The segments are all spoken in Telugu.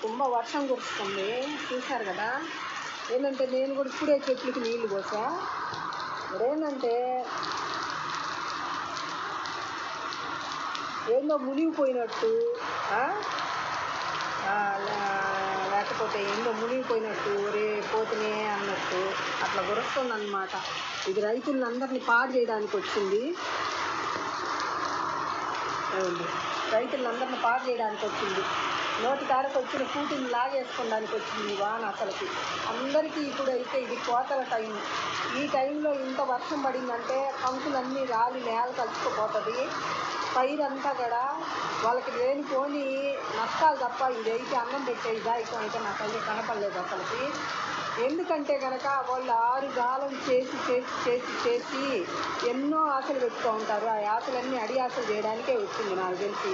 కుంభ వర్షం కురుస్తుంది చూశారు కదా ఏంటంటే నేను కూడా ఇప్పుడే చెట్లకి నీళ్లు పోసా ఇప్పుడు ఏంటంటే ఏందో మునిగిపోయినట్టు ఆ? ఆ, లే- లేకపోతే ఏందో మునిగిపోయినట్టు రే పోతునే అన్నట్టు అట్లా గురస్తుంది అనమాట ఇది రైతులందరినీ పాడు చేయడానికి వచ్చింది ఏమండి? రైతులందరిని పాడు చేయడానికి వచ్చింది నోటి కాడకు వచ్చిన కూటిని లాగేసుకోవడానికి వచ్చింది ఈ వాన అసలుకి అందరికీ ఇప్పుడు అయితే ఇది కోతల టైం ఈ టైంలో ఇంత వర్షం పడిందంటే కంకులన్నీ రాలి నేల కలుసుకుపోతుంది పైరంతా కూడా వాళ్ళకి లేనిపోని నష్టాలు తప్ప ఇదైతే అన్నం పెట్టే ఇదాయికం అయితే నాకు అయితే కనపడలేదు అసలుకి ఎందుకంటే కనుక వాళ్ళు ఆరు గాలం చేసి చేసి చేసి చేసి ఎన్నో ఆశలు పెట్టుకో ఉంటారు ఆ ఆశలన్నీ అడి ఆశలు చేయడానికే వచ్చింది నాకు తెలిసి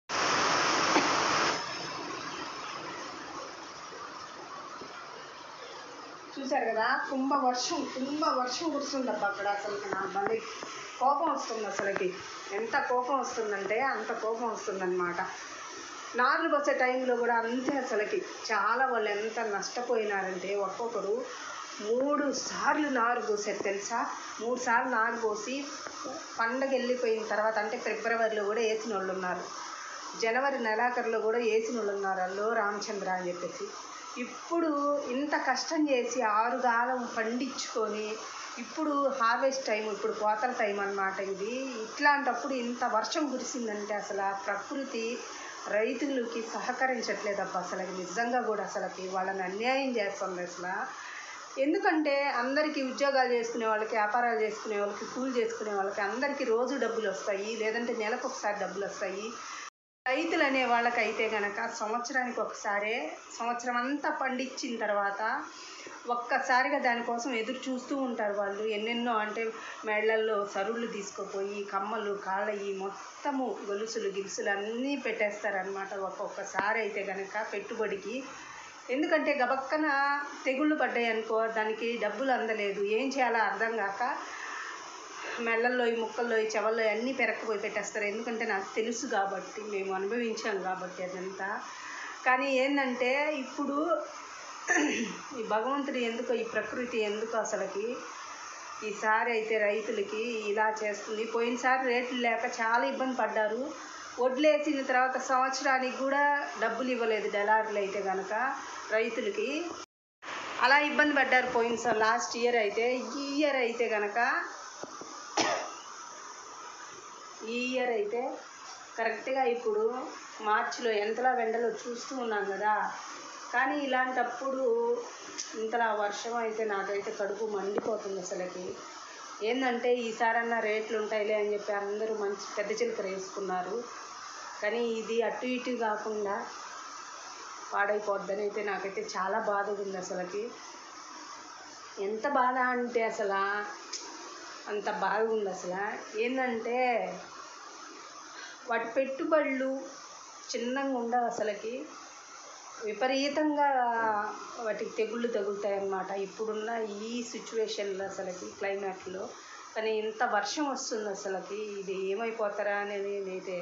చూశారు కదా కుంభ వర్షం కుంభ వర్షం కురుస్తుందబ్బా అక్కడ అసలు నా మళ్ళీ కోపం వస్తుంది అసలుకి ఎంత కోపం వస్తుందంటే అంత కోపం వస్తుందన్నమాట నార్లు పోసే టైంలో కూడా అంతే అసలుకి చాలా వాళ్ళు ఎంత నష్టపోయినారంటే ఒక్కొక్కరు మూడు సార్లు నారు పోసారు తెలుసా మూడు సార్లు నారు పోసి పండగ వెళ్ళిపోయిన తర్వాత అంటే ఫిబ్రవరిలో కూడా వేసిన వాళ్ళు ఉన్నారు జనవరి నెలాఖరులో కూడా వేసిన వాళ్ళు ఉన్నారు వాళ్ళు రామచంద్ర అని చెప్పేసి ఇప్పుడు ఇంత కష్టం చేసి ఆరుగాలం పండించుకొని ఇప్పుడు హార్వెస్ట్ టైం ఇప్పుడు కోతల టైం అన్నమాట ఇది ఇట్లాంటప్పుడు ఇంత వర్షం కురిసిందంటే అసలు ఆ ప్రకృతి రైతులకి సహకరించట్లేదబ్బా అసలు నిజంగా కూడా అసలుకి వాళ్ళని అన్యాయం చేస్తుంది అసలు ఎందుకంటే అందరికీ ఉద్యోగాలు చేసుకునే వాళ్ళకి వ్యాపారాలు చేసుకునే వాళ్ళకి కూలి చేసుకునే వాళ్ళకి అందరికీ రోజు డబ్బులు వస్తాయి లేదంటే నెలకు ఒకసారి డబ్బులు వస్తాయి రైతులు అనే వాళ్ళకైతే గనక సంవత్సరానికి ఒకసారే సంవత్సరం అంతా పండించిన తర్వాత ఒక్కసారిగా దానికోసం ఎదురు చూస్తూ ఉంటారు వాళ్ళు ఎన్నెన్నో అంటే మెడలల్లో సరుళ్ళు తీసుకుపోయి కమ్మలు కాళ్ళయి మొత్తము గొలుసులు గిలుసులు అన్నీ పెట్టేస్తారనమాట ఒక్కొక్కసారి అయితే గనక పెట్టుబడికి ఎందుకంటే గబక్కన తెగుళ్ళు పడ్డాయి అనుకో దానికి డబ్బులు అందలేదు ఏం చేయాలో అర్థం కాక మెళ్ళల్లో ముక్కల్లో చెవల్లో అన్నీ పెరక్కపోయి పెట్టేస్తారు ఎందుకంటే నాకు తెలుసు కాబట్టి మేము అనుభవించాం కాబట్టి అదంతా కానీ ఏంటంటే ఇప్పుడు ఈ భగవంతుడు ఎందుకో ఈ ప్రకృతి ఎందుకు అసలుకి ఈసారి అయితే రైతులకి ఇలా చేస్తుంది పోయినసారి రేట్లు లేక చాలా ఇబ్బంది పడ్డారు వడ్లేసిన తర్వాత సంవత్సరానికి కూడా డబ్బులు ఇవ్వలేదు డెలార్లు అయితే కనుక రైతులకి అలా ఇబ్బంది పడ్డారు పోయినసారి లాస్ట్ ఇయర్ అయితే ఈ ఇయర్ అయితే కనుక ఈ ఇయర్ అయితే కరెక్ట్గా ఇప్పుడు మార్చిలో ఎంతలా వెండలో చూస్తూ ఉన్నాం కదా కానీ ఇలాంటప్పుడు ఇంతలా వర్షం అయితే నాకైతే కడుపు మండిపోతుంది అసలుకి ఏంటంటే ఈసారన్నా రేట్లు ఉంటాయిలే అని చెప్పి అందరూ మంచి పెద్ద చిలుకర వేసుకున్నారు కానీ ఇది అటు ఇటు కాకుండా పాడైపోద్దని అయితే నాకైతే చాలా బాధగా ఉంది అసలుకి ఎంత బాధ అంటే అసలు అంత బాగుంది అసలు ఏంటంటే వాటి పెట్టుబడులు చిన్నగా ఉండవు అసలుకి విపరీతంగా వాటికి తెగుళ్ళు తగులుతాయి అన్నమాట ఇప్పుడున్న ఈ సిచ్యువేషన్లో అసలుకి క్లైమేట్లో కానీ ఇంత వర్షం వస్తుంది అసలుకి ఇది ఏమైపోతారా అనేది నేనైతే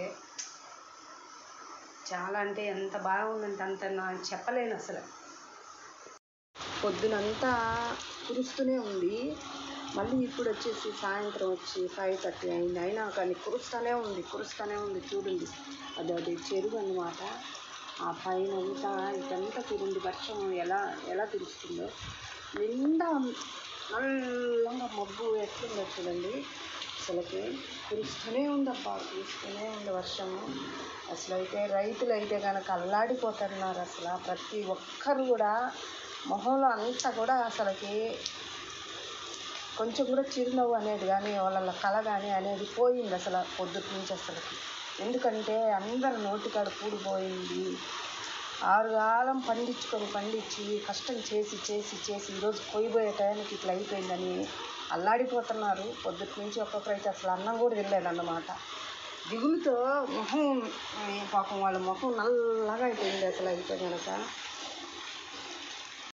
చాలా అంటే ఎంత బాగుందంటే అంత నా చెప్పలేను అసలు పొద్దునంతా కురుస్తూనే ఉంది మళ్ళీ ఇప్పుడు వచ్చేసి సాయంత్రం వచ్చి ఫైవ్ థర్టీ అయింది అయినా కానీ కురుస్తూనే ఉంది కురుస్తూనే ఉంది చూడండి అది అది చెరువు అన్నమాట ఆ పైన అంతా ఇదంతా చూడండి వర్షం ఎలా ఎలా కురుస్తుందో నిండా నల్లంగా మబ్బు ఎట్లుందో చూడండి అసలుకి కురుస్తూనే ఉందబ్బా కురుస్తూనే ఉంది వర్షము అసలు అయితే రైతులు అయితే కనుక అల్లాడిపోతున్నారు అసలు ప్రతి ఒక్కరు కూడా మొహంలో అంతా కూడా అసలుకి కొంచెం కూడా చిరునవ్వు అనేది కానీ వాళ్ళ కళ కానీ అనేది పోయింది అసలు పొద్దుటి నుంచి అసలు ఎందుకంటే అందరు నోటికాడ పూడిపోయింది ఆరుగాలం పండించుకొని పండించి కష్టం చేసి చేసి చేసి ఈరోజు పోయిపోయే టైంకి ఇట్లా అయిపోయిందని అల్లాడిపోతున్నారు పొద్దుటి నుంచి ఒక్కొక్కరైతే అసలు అన్నం కూడా తినలేదన్నమాట దిగులుతో మొహం పాపం వాళ్ళ మొహం నల్లగా అయిపోయింది అసలు అయితే కనుక